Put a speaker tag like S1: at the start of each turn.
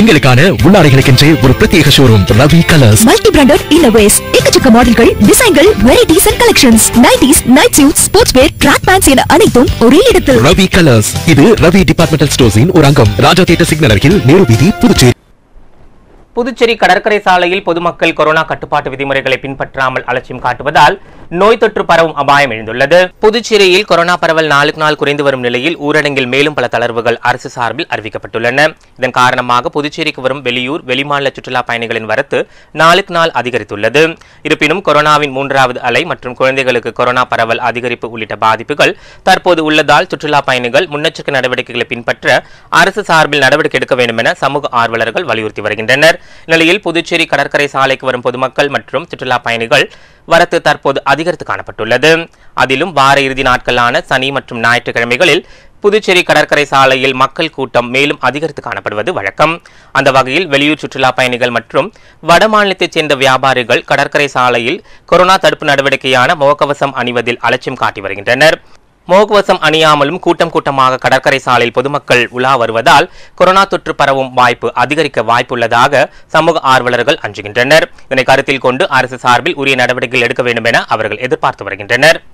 S1: பெண்களுக்கான உள்ளாடைகளுக்கென்றே ஒரு பிரத்யேக showroom Ravi colours
S2: multi branded innerwears எக்கச்சக்க மாடல்கள் டிசைன்கள் varieties and collections nighties night suit sports wear track pants என அனைத்தும் ஒரே இடத்தில்
S1: ரவி கலர்ஸ் இது ரவி டிபார்ட்மெண்டல் ஸ்டோர்ஸின் ஒரு அங்கம் ராஜா தியேட்டர் சிக்னல் அருகில் நேரு வீதி புதுச்சேரி
S3: புதுச்சேரி கடற்கரை சாலையில் பொதுமக்கள் கொரோனா கட்டுப்பாட்டு விதிமுறைகளை பின்பற்றாமல் அலட்சியம் காட்டுவதால் நோய் தொற்று பரவும் அபாயம் எழுந்துள்ளது புதுச்சேரியில் கொரோனா பரவல் நாளுக்கு நாள் குறைந்து வரும் நிலையில் ஊரடங்கில் மேலும் பல தளர்வுகள் அரசு சார்பில் அறிவிக்கப்பட்டுள்ளன இதன் காரணமாக புதுச்சேரிக்கு வரும் வெளியூர் வெளிமாநில சுற்றுலா பயணிகளின் வரத்து நாளுக்கு நாள் அதிகரித்துள்ளது இருப்பினும் கொரோனாவின் மூன்றாவது அலை மற்றும் குழந்தைகளுக்கு கொரோனா பரவல் அதிகரிப்பு உள்ளிட்ட பாதிப்புகள் தற்போது உள்ளதால் சுற்றுலா பயணிகள் முன்னெச்சரிக்கை நடவடிக்கைகளை பின்பற்ற அரசு சார்பில் நடவடிக்கை எடுக்க வேண்டும் என சமூக ஆர்வலர்கள் வலியுறுத்தி வருகின்றனர் இந்நிலையில் புதுச்சேரி கடற்கரை சாலைக்கு வரும் பொதுமக்கள் மற்றும் சுற்றுலா பயணிகள் வரத்து தற்போது அதிகரித்து காணப்பட்டுள்ளது அதிலும் வார இறுதி நாட்களான சனி மற்றும் ஞாயிற்றுக்கிழமைகளில் புதுச்சேரி கடற்கரை சாலையில் மக்கள் கூட்டம் மேலும் அதிகரித்து காணப்படுவது வழக்கம் அந்த வகையில் வெளியூர் சுற்றுலா பயணிகள் மற்றும் வட மாநிலத்தைச் சேர்ந்த வியாபாரிகள் கடற்கரை சாலையில் கொரோனா தடுப்பு நடவடிக்கையான முகக்கவசம் அணிவதில் அலட்சியம் காட்டி வருகின்றனர் முகக்கவசம் அணியாமலும் கூட்டம் கூட்டமாக கடற்கரை சாலையில் பொதுமக்கள் உலா வருவதால் கொரோனா தொற்று பரவும் வாய்ப்பு அதிகரிக்க வாய்ப்புள்ளதாக சமூக ஆர்வலர்கள் அஞ்சுகின்றனர் இதனை கருத்தில் கொண்டு அரசு சார்பில் உரிய நடவடிக்கைகள் எடுக்க வேண்டும் என அவர்கள் எதிர்பார்த்து வருகின்றனர்